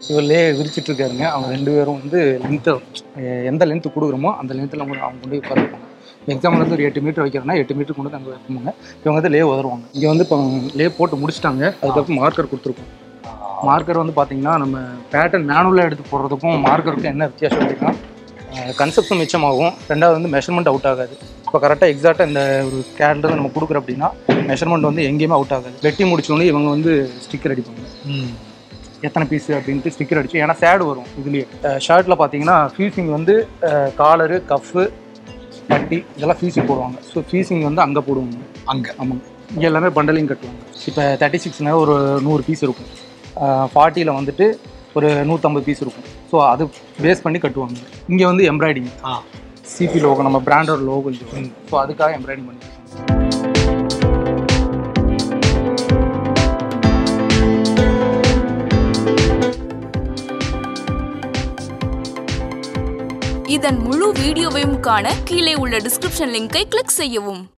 இவர் லே விரிச்சிட்டு இருக்காருங்க அவங்க ரெண்டு பேரும் வந்து லென்த்து எந்த லென்த்து கொடுக்குறோமோ அந்த லென்த்தில் அவங்க அவங்க கொண்டு போய் உட்காருவாங்க எக்ஸாம்பிள் வந்து ஒரு எட்டு மீட்டர் வைக்கிறோன்னா எட்டு மீட்டர் கொண்டு வந்து அங்கே வைப்பாங்க இவங்க வந்து லே உதருவாங்க இங்கே வந்து இப்போ லே போட்டு முடிச்சிட்டாங்க அதுக்கப்புறம் மார்க்கர் கொடுத்துருக்கோம் மார்க்கர் வந்து பார்த்தீங்கன்னா நம்ம பேட்டர்ன் மேனுவலாக எடுத்து போடுறதுக்கும் மார்க்கருக்கும் என்ன வித்தியாசம் அப்படின்னா கன்செப்ட்ஸும் மிச்சமாகும் ரெண்டாவது வந்து மெஷர்மெண்ட் அவுட் ஆகாது இப்போ கரெக்டாக எக்ஸாக்டாக இந்த ஒரு கேட்லேருந்து நம்ம கொடுக்குறோம் அப்படின்னா மெஷர்மெண்ட் வந்து எங்கேயுமே அவுட் ஆகாது வெட்டி முடிச்சோடனே இவங்க வந்து ஸ்டிக்கர் அடிப்பாங்க எத்தனை பீஸ் அப்படின்ட்டு ஸ்டிக்கர் அடிச்சு ஏன்னா சேடு வரும் இதுலேயே ஷர்ட்டில் பார்த்தீங்கன்னா ஃபீஸிங் வந்து காலரு கஃப்பு பட்டி இதெல்லாம் ஃபீஸிங் போடுவாங்க ஸோ ஃபீஸிங் வந்து அங்கே போடுவாங்க அங்க ஆமாங்க இங்கே எல்லாமே பண்டலிங் கட்டுவாங்க இப்போ தேர்ட்டி சிக்ஸ்னா ஒரு நூறு பீஸ் இருக்கும் ஃபார்ட்டியில் வந்துட்டு ஒரு நூற்றம்பது பீஸ் இருக்கும் ஸோ அது பேஸ் பண்ணி கட்டுவாங்க இங்கே வந்து எம்ப்ராய்டிங் ஆ சிபி லோகோ நம்ம பிராண்டோட லோகோ ஸோ அதுக்காக எம்ப்ராய்டிங் பண்ணி இதன் முழு வீடியோவையும் காண கீழே உள்ள டிஸ்கிரிப்ஷன் லிங்கை கிளிக் செய்யவும்